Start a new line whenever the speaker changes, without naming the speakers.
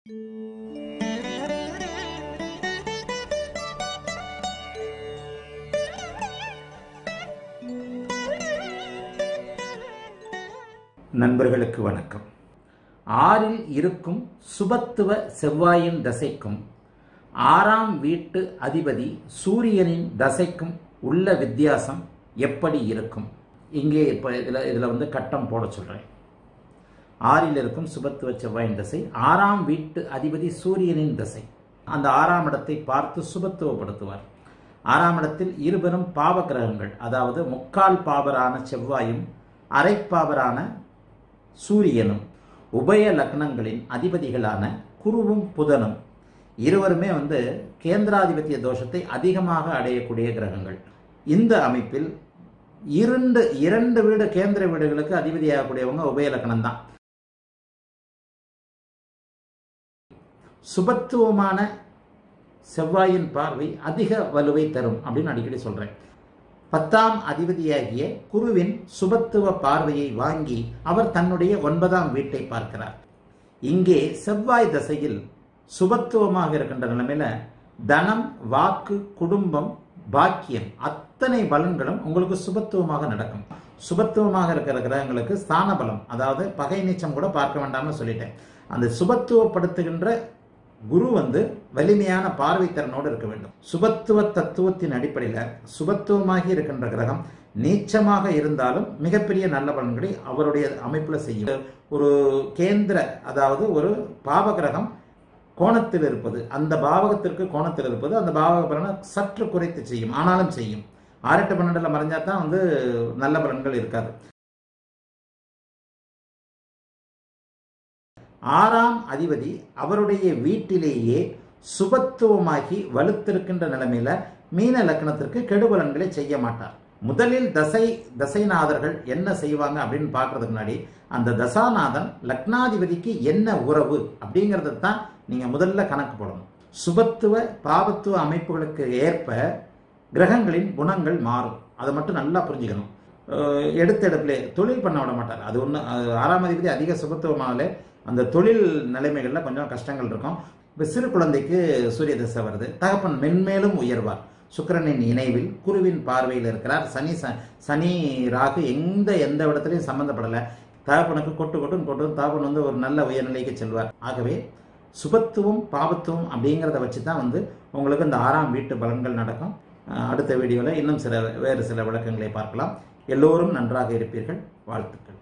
நண்பர்களுக்கு வணக்கம் ஆறில் இருக்கும் சுபத்துவ செவ்வாயின் தசைக்கும் ஆறாம் வீட்டு அதிபதி சூரியனின் தசைக்கும் உள்ள வித்தியாசம் எப்படி இருக்கும் இங்கே இப்போ இதில் இதில் வந்து கட்டம் போட சொல்கிறேன் ஆறில் இருக்கும் சுபத்துவ செவ்வாயின் தசை ஆறாம் வீட்டு அதிபதி சூரியனின் தசை அந்த ஆறாம் இடத்தை பார்த்து சுபத்துவப்படுத்துவார் ஆறாம் இடத்தில் இருபெரும் பாவ கிரகங்கள் அதாவது முக்கால் பாவரான செவ்வாயும் அரைப்பாவரான சூரியனும் உபய லக்னங்களின் அதிபதிகளான குருவும் புதனும் இருவருமே வந்து கேந்திராதிபத்திய தோஷத்தை அதிகமாக அடையக்கூடிய கிரகங்கள் இந்த அமைப்பில் இரண்டு இரண்டு வீடு கேந்திர வீடுகளுக்கு அதிபதியாகக்கூடியவங்க உபய லக்னம் தான் சுபத்துவமான செவ்வாயின் பார்வை அதிக வலுவை தரும் அப்படின்னு அடிக்கடி சொல்றேன் பத்தாம் அதிபதியாகிய குருவின் சுபத்துவ பார்வையை வாங்கி அவர் தன்னுடைய ஒன்பதாம் வீட்டை பார்க்கிறார் இங்கே செவ்வாய் தசையில் சுபத்துவமாக இருக்கின்ற நிலைமையில தனம் வாக்கு குடும்பம் பாக்கியம் அத்தனை பலன்களும் உங்களுக்கு சுபத்துவமாக நடக்கும் சுபத்துவமாக இருக்கிற கிரகங்களுக்கு ஸ்தான பலம் அதாவது பகை நீச்சம் கூட பார்க்க வேண்டாம்னு சொல்லிட்டேன் அந்த சுபத்துவப்படுத்துகின்ற குரு வந்து வலிமையான பார்வை திறனோடு இருக்க வேண்டும் சுபத்துவ தத்துவத்தின் அடிப்படையில் சுபத்துவமாகி இருக்கின்ற கிரகம் நீச்சமாக இருந்தாலும் மிகப்பெரிய நல்ல பலன்களை அவருடைய அமைப்பில் செய்யும் ஒரு கேந்திர அதாவது ஒரு பாவ கிரகம் கோணத்தில் இருப்பது அந்த பாவகத்திற்கு கோணத்தில் இருப்பது அந்த பாவக பலனை சற்று குறைத்து செய்யும் ஆனாலும் செய்யும் ஆரெட்டு பன்னெண்டில் மறைஞ்சா தான் வந்து நல்ல பலன்கள் இருக்காது ஆறாம் அதிபதி அவருடைய வீட்டிலேயே சுபத்துவமாகி வலுத்திருக்கின்ற நிலைமையில மீன லக்னத்திற்கு கெடுபலன்களை செய்ய மாட்டார் முதலில் தசை தசைநாதர்கள் என்ன செய்வாங்க அப்படின்னு பார்க்கறதுக்கு முன்னாடி அந்த தசாநாதன் லக்னாதிபதிக்கு என்ன உறவு அப்படிங்கிறத தான் நீங்க முதல்ல கணக்கு போடணும் சுபத்துவ பாவத்துவ அமைப்புகளுக்கு ஏற்ப கிரகங்களின் குணங்கள் மாறும் அதை மட்டும் நல்லா புரிஞ்சுக்கணும் எடுத்த இடத்துல தொழில் பண்ண விட மாட்டார் அது ஒன்று ஆறாம் அதிபதி அதிக சுபத்துவமாகலே அந்த தொழில் நிலைமைகளில் கொஞ்சம் கஷ்டங்கள் இருக்கும் இப்போ சிறு குழந்தைக்கு சூரிய தசை வருது தகப்பன் மென்மேலும் உயர்வார் சுக்கரனின் இணைவில் குருவின் பார்வையில் இருக்கிறார் சனி சனி ராகு எந்த எந்த இடத்துலையும் சம்மந்தப்படலை தகப்பனுக்கு கொட்டு கொட்டுன்னு கொட்டு தகப்பன் வந்து ஒரு நல்ல உயர்நிலைக்கு செல்வார் ஆகவே சுபத்துவம் பாவத்துவம் அப்படிங்கிறத வச்சு தான் வந்து உங்களுக்கு இந்த ஆறாம் வீட்டு பலன்கள் நடக்கும் அடுத்த வீடியோவில் இன்னும் சில வேறு சில விளக்கங்களை பார்க்கலாம் எல்லோரும் நன்றாக இருப்பீர்கள் வாழ்த்துக்கள்